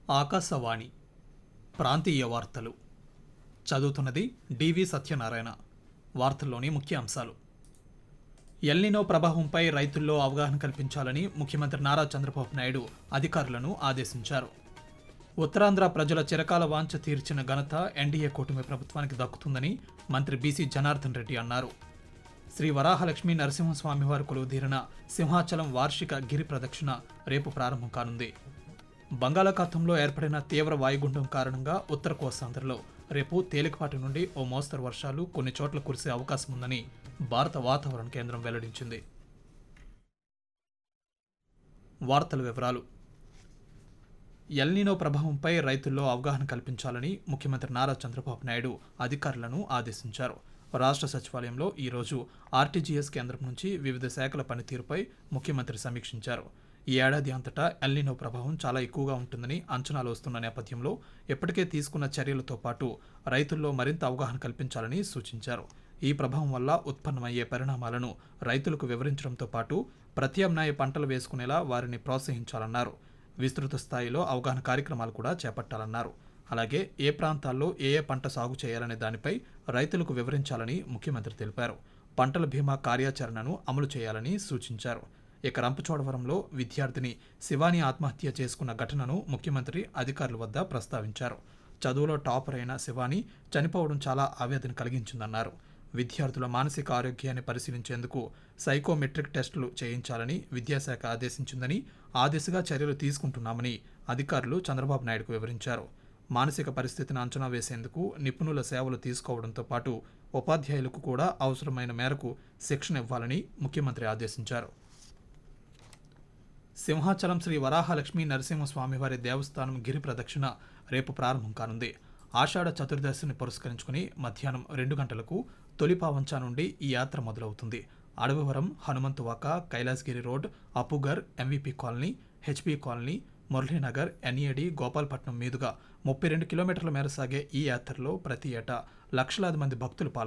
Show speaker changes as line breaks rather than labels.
ఆకాశవాణి ప్రాంతీయ వార్తలు చదువుతున్నది డివి సత్యనారాయణ వార్తల్లోని ముఖ్య అంశాలు ఎల్నినో ప్రభావంపై రైతుల్లో అవగాహన కల్పించాలని ముఖ్యమంత్రి నారా చంద్రబాబు నాయుడు అధికారులను ఆదేశించారు ఉత్తరాంధ్ర ప్రజల చిరకాల వాంఛ తీర్చిన ఘనత ఎన్డీఏ కూటమి ప్రభుత్వానికి దక్కుతుందని మంత్రి బీసీ జనార్దన్ రెడ్డి అన్నారు శ్రీ వరాహలక్ష్మి నరసింహస్వామి వారి కొలువుదీరిన సింహాచలం వార్షిక గిరి ప్రదక్షిణ రేపు ప్రారంభం కానుంది బంగాళాఖాతంలో ఏర్పడిన తీవ్ర వాయుగుండం కారణంగా ఉత్తర కోస్తాంధ్రలో రేపు తేలికపాటి నుండి ఓ మోస్తరు వర్షాలు కొన్ని చోట్ల కురిసే అవకాశం ఉందని భారత వాతావరణ కేంద్రం వెల్లడించింది వార్తల వివరాలు ఎల్నినో ప్రభావంపై రైతుల్లో అవగాహన కల్పించాలని ముఖ్యమంత్రి నారా చంద్రబాబు నాయుడు అధికారులను ఆదేశించారు రాష్ట్ర సచివాలయంలో ఈరోజు ఆర్టీజీఎస్ కేంద్రం నుంచి వివిధ శాఖల పనితీరుపై ముఖ్యమంత్రి సమీక్షించారు ఈ ఏడాది అంతటా ఎల్నినో ప్రభావం చాలా ఎక్కువగా ఉంటుందని అంచనాలు వస్తున్న నేపథ్యంలో ఇప్పటికే తీసుకున్న చర్యలతో పాటు రైతుల్లో మరింత అవగాహన కల్పించాలని సూచించారు ఈ ప్రభావం వల్ల ఉత్పన్నమయ్యే పరిణామాలను రైతులకు వివరించడంతో పాటు ప్రత్యామ్నాయ పంటలు వేసుకునేలా వారిని ప్రోత్సహించాలన్నారు విస్తృత స్థాయిలో అవగాహన కార్యక్రమాలు కూడా చేపట్టాలన్నారు అలాగే ఏ ప్రాంతాల్లో ఏ ఏ పంట సాగు చేయాలనే దానిపై రైతులకు వివరించాలని ముఖ్యమంత్రి తెలిపారు పంటల బీమా కార్యాచరణను అమలు చేయాలని సూచించారు ఇక రంపచోడవరంలో విద్యార్థిని శివాని ఆత్మహత్య చేసుకున్న ఘటనను ముఖ్యమంత్రి అధికారుల వద్ద ప్రస్తావించారు చదువులో టాపర్ అయిన శివాని చనిపోవడం చాలా ఆవేదన కలిగించిందన్నారు విద్యార్థుల మానసిక ఆరోగ్యాన్ని పరిశీలించేందుకు సైకోమెట్రిక్ టెస్టులు చేయించాలని విద్యాశాఖ ఆదేశించిందని ఆ దిశగా చర్యలు తీసుకుంటున్నామని అధికారులు చంద్రబాబు నాయుడుకు వివరించారు మానసిక పరిస్థితిని అంచనా వేసేందుకు నిపుణుల సేవలు తీసుకోవడంతో పాటు ఉపాధ్యాయులకు కూడా అవసరమైన మేరకు శిక్షణ ఇవ్వాలని ముఖ్యమంత్రి ఆదేశించారు సింహాచలం శ్రీ వరాహలక్ష్మి నరసింహస్వామివారి దేవస్థానం గిరి ప్రదక్షిణ రేపు ప్రారంభం కానుంది ఆషాఢ చతుర్దశిని పురస్కరించుకుని మధ్యాహ్నం రెండు గంటలకు తొలిపావంచా నుండి ఈ యాత్ర మొదలవుతుంది Adavivaram Hanumanthuvaka Kailasagiri road Appughar MVP colony HP colony Muralinagar NAD Gopalapatnam మీదుగా ముప్పై రెండు కిలోమీటర్ల మేర సాగే ఈ యాత్రలో ప్రతి ఏటా లక్షలాది మంది భక్తులు పాల్గొంటారు